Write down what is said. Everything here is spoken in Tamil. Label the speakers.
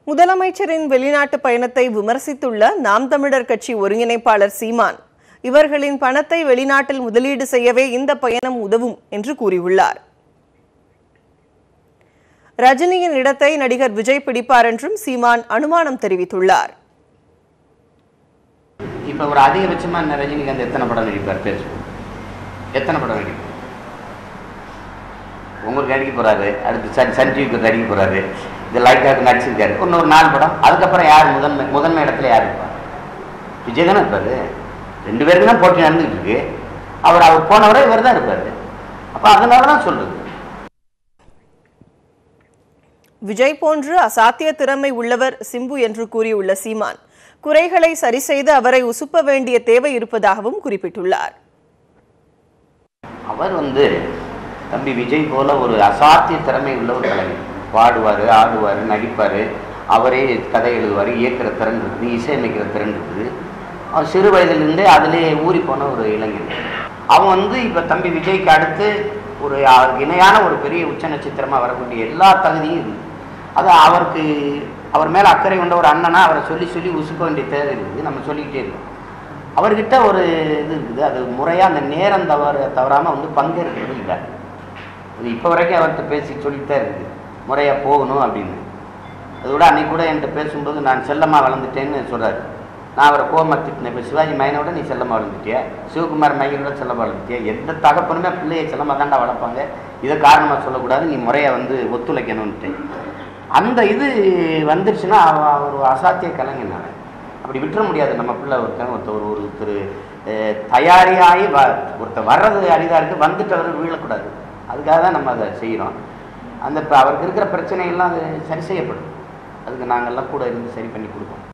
Speaker 1: முதலமைச்சரின் வெளிநாட்டு பயணத்தை விமர்சித்துள்ள நாம் தமிழர் கட்சி ஒருங்கிணைப்பாளர் சீமான் இவர்களின் பணத்தை வெளிநாட்டில் முதலீடு செய்யவே இந்த பயணம் உதவும் என்று கூறியுள்ளார் ரஜினியின் இடத்தை நடிகர் விஜய் பிடிப்பார் என்றும் சீமான் அனுமானம் தெரிவித்துள்ளார்
Speaker 2: இப்போ ஒரு அதிகபட்சமாக இந்த ரஜினிகாந்த் எத்தனை படம் நடிப்பார் பேசுவோம் எத்தனை படம் நடிப்பார் உங்களுக்கு நடிக்க போறாரு அடுத்து சன் சஞ்சீவுக்கு நடிக்க போறாரு இது லைக்காக நடிச்சிருக்காரு இன்னொரு நாலு படம் அதுக்கப்புறம் யார் முதன்மை முதன்மை இடத்துல யார் இருப்பார் விஜய் தானே இருப்பாரு ரெண்டு பேருக்கு தான் போட்டி நடந்துகிட்டு இருக்கு அவர் அவர் போனவரை இவர் தான் இருப்பாரு அப்போ அதனால தான் சொல்றது
Speaker 1: விஜய் போன்று அசாத்திய திறமை உள்ளவர் சிம்பு என்று கூறியுள்ள சீமான் குறைகளை சரி செய்து அவரை உசுப்ப வேண்டிய தேவை இருப்பதாகவும் குறிப்பிட்டுள்ளார்
Speaker 2: அவர் வந்து தம்பி விஜய் போல ஒரு அசாத்திய திறமை உள்ள ஒரு கலைஞர் பாடுவார் ஆடுவார் நடிப்பார் அவரே கதை எழுதுவார் இயக்குற திறன் இருக்குது இசையமைக்கிற திறன் இருக்குது அவர் சிறு வயதிலிருந்தே அதிலே ஊறி போன ஒரு இளைஞர் அவன் வந்து இப்போ தம்பி விஜய்க்கு அடுத்து ஒரு அவருக்கு இணையான ஒரு பெரிய உச்ச நட்சத்திரமாக வரக்கூடிய எல்லா தகுதியும் இருக்குது அது அவருக்கு அவர் மேலே அக்கறை கொண்ட ஒரு அண்ணனா அவரை சொல்லி சொல்லி உசுக்க வேண்டிய தேவை இருக்குது நம்ம சொல்லிக்கிட்டே இருக்கோம் அவர்கிட்ட ஒரு இது இருக்குது அது முறையாக அந்த நேரம் தவற தவறாமல் வந்து பங்கேற்கிறது இல்லை அது இப்போ வரைக்கும் அவர்கிட்ட பேசி சொல்லித்தான் இருக்குது முறையாக போகணும் அப்படின்னு அதோட அன்னைக்கு கூட என்கிட்ட பேசும்போது நான் செல்லமாக வளர்ந்துட்டேன்னு சொல்கிறாரு நான் அவரை கோமா திட்டினேன் இப்போ சிவாஜி மையனோட நீ செல்லமாக வளர்ந்துட்டியா சிவகுமார் மையனோட செல்லமாக வளர்ந்துட்டியா எந்த தகப்பனுமே பிள்ளையை செல்லமாக தாண்டா வளர்ப்பாங்க இதை காரணமாக சொல்லக்கூடாது நீ முறையை வந்து ஒத்துழைக்கணும்ன்ட்டு அந்த இது வந்துருச்சுன்னா அவ- அவர் ஒரு அசாத்திய கலைஞன் அவன் அப்படி விட்டுற முடியாது நம்ம பிள்ளை ஒருத்தன் ஒருத்தர் ஒரு ஒருத்தர் அஹ், தயாரியாகி வ ஒருத்தர் வர்றது அரிதாக இருக்குது வந்துட்டவர் வீழக்கூடாது அதுக்காக தான் நம்ம அதை செய்கிறோம் அந்த இப்போ அவருக்கு இருக்கிற பிரச்சனைகள்லாம் அது சரி செய்யப்படும் அதுக்கு நாங்கள்லாம் கூட இருந்து சரி பண்ணி கொடுப்போம்